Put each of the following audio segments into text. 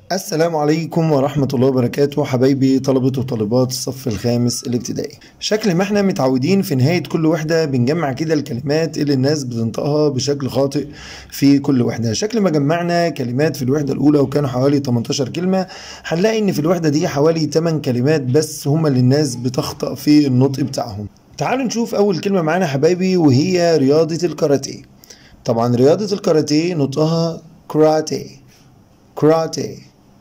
السلام عليكم ورحمة الله وبركاته حبايبي طلبة وطالبات الصف الخامس الابتدائي شكل ما احنا متعودين في نهاية كل وحدة بنجمع كده الكلمات اللي الناس بتنطقها بشكل خاطئ في كل وحدة شكل ما جمعنا كلمات في الوحدة الأولى وكانوا حوالي 18 كلمة هنلاقي إن في الوحدة دي حوالي 8 كلمات بس هما اللي الناس بتخطأ في النطق بتاعهم تعالوا نشوف أول كلمة معانا حبايبي وهي رياضة الكاراتيه طبعا رياضة الكاراتيه نطقها كراتيه كراتيه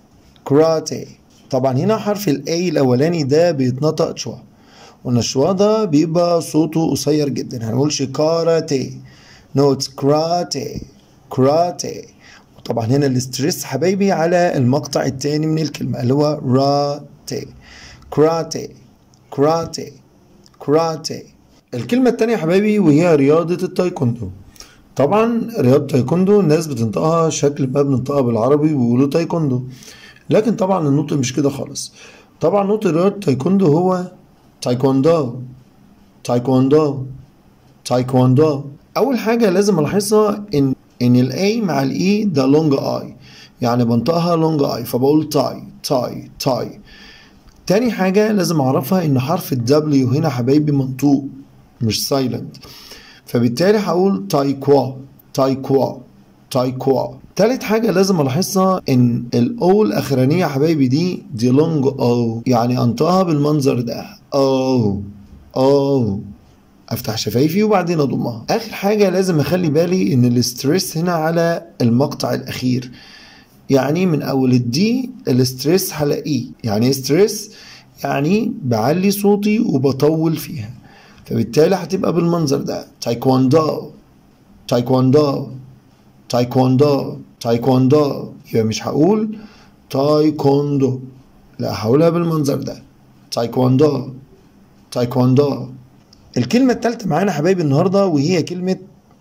كراتيه طبعا هنا حرف الاي الاولاني ده بيتنطق شوا وان الشوا ده بيبقى صوته قصير جدا هنقولش كاراتيه نوتس كراتيه كراتيه وطبعا هنا الاستريس حبايبي على المقطع الثاني من الكلمه اللي هو راتيه كراتيه كراتيه كراتيه الكلمه الثانيه حبايبي وهي رياضه التايكوندو طبعا رياضة تايكوندو الناس بتنطقها شكل ما بننطقها بالعربي بيقولوا تايكوندو لكن طبعا النطق مش كده خالص طبعا نطق رياضة تايكوندو هو تايكوندو تايكوندو تايكوندو اول حاجة لازم الاحظها ان ان الاي مع الاي ده لونج اي يعني بنطقها لونج اي فبقول تاي تاي تاي تاني حاجة لازم اعرفها ان حرف الدبليو هنا حبايبي منطوق مش سايلنت فبالتالي هقول تايكوا تايكوا تايكوا تالت حاجة لازم الاحظها ان الاو الاخرانية يا حبايبي دي دي لونج او يعني انطقها بالمنظر ده او او افتح شفايفي وبعدين اضمها اخر حاجة لازم اخلي بالي ان الاستريس هنا على المقطع الاخير يعني من اول الدي الاستريس هلاقيه يعني ايه ستريس يعني بعلي صوتي وبطول فيها فبالتالي هتبقى بالمنظر ده تايكوندو تايكوندو تايكوندو تايكوندو يبقى مش هقول تايكوندو لا هقولها بالمنظر ده تايكوندو تايكوندو الكلمة التالتة معانا حبايبي النهاردة وهي كلمة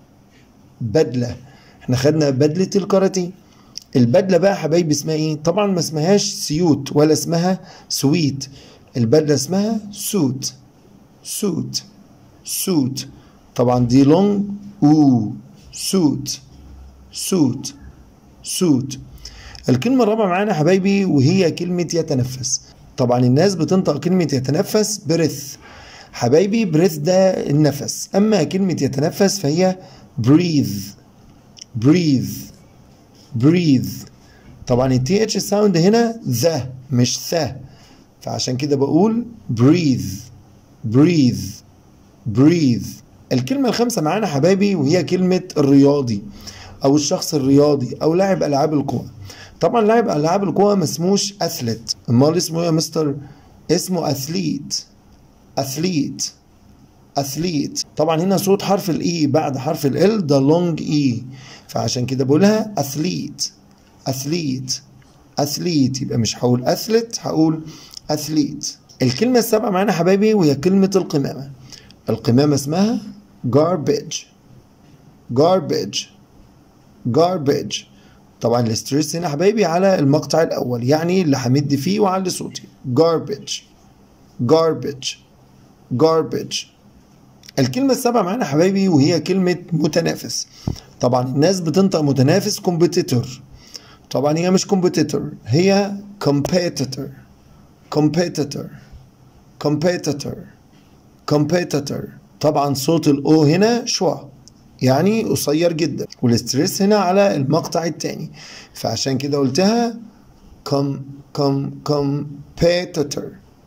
بدلة احنا خدنا بدلة الكاراتيه البدلة بقى حبايبي اسمها ايه طبعا ما اسمهاش سيوت ولا اسمها سويت البدلة اسمها سوت سوت سوت طبعا دي لونج او سوت سوت سوت الكلمة الرابعة معانا حبايبي وهي كلمة يتنفس طبعا الناس بتنطق كلمة يتنفس بريث حبايبي بريث ده النفس أما كلمة يتنفس فهي breathe breathe breathe طبعا التي اتش ساوند هنا ذا مش ثا فعشان كده بقول breathe breathe breathe الكلمة الخامسة معانا حبايبي وهي كلمة الرياضي أو الشخص الرياضي أو لاعب ألعاب القوى طبعا لاعب ألعاب القوى ما اسموش أثلت أمال اسمه إيه يا مستر اسمه أثليت أثليت أثليت طبعا هنا صوت حرف الإي بعد حرف ال ده لونج إي فعشان كده بقولها أثليت أثليت أثليت يبقى مش هقول أثلت هقول أثليت الكلمة السابعة معانا حبايبي وهي كلمة القمامة القمامة اسمها garbage garbage garbage طبعا الاستريس هنا حبايبي على المقطع الأول يعني اللي همد فيه وعلي صوتي garbage garbage garbage الكلمة السابعة معانا حبايبي وهي كلمة متنافس طبعا الناس بتنطق متنافس competitor طبعا هي مش competitor هي competitor competitor competitor competitor طبعا صوت الاو هنا شوا يعني قصير جدا والاستريس هنا على المقطع الثاني فعشان كده قلتها com com competitor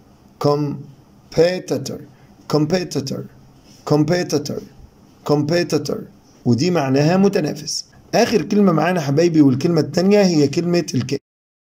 competitor competitor competitor competitor ودي معناها متنافس اخر كلمه معانا حبايبي والكلمه الثانيه هي كلمه الك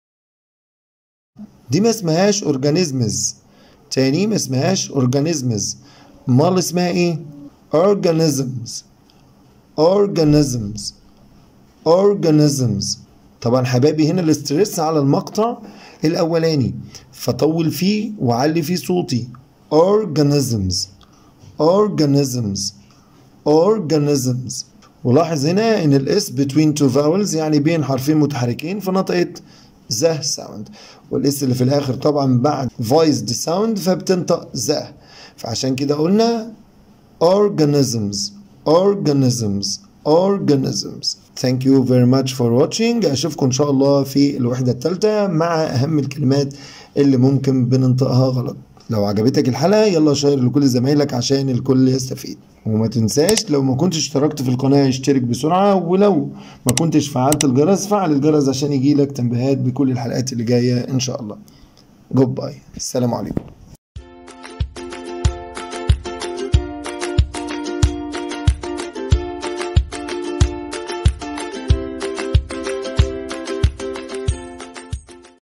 دي ما اسمهاش اورجانيزمز تاني ما اسمهاش اورجانيزمز امال اسمها ايه organisms organisms organisms طبعا حبايبي هنا الاسترس على المقطع الاولاني فطول فيه وعلي فيه صوتي organisms organisms organisms ولاحظ هنا ان الاس between two vowels يعني بين حرفين متحركين فنطقت ذا ساوند والاس اللي في الاخر طبعا بعد voiced sound فبتنطق ذا فعشان كده قلنا organisms organisms organisms thank you very much for watching اشوفكم ان شاء الله في الوحدة الثالثة مع اهم الكلمات اللي ممكن بننطقها غلط لو عجبتك الحلقة يلا شير لكل زمايلك عشان الكل يستفيد وما تنساش لو ما كنتش اشتركت في القناة اشترك بسرعة ولو ما كنتش فعلت الجرس فعل الجرس عشان يجيلك تنبيهات بكل الحلقات اللي جاية ان شاء الله جود باي السلام عليكم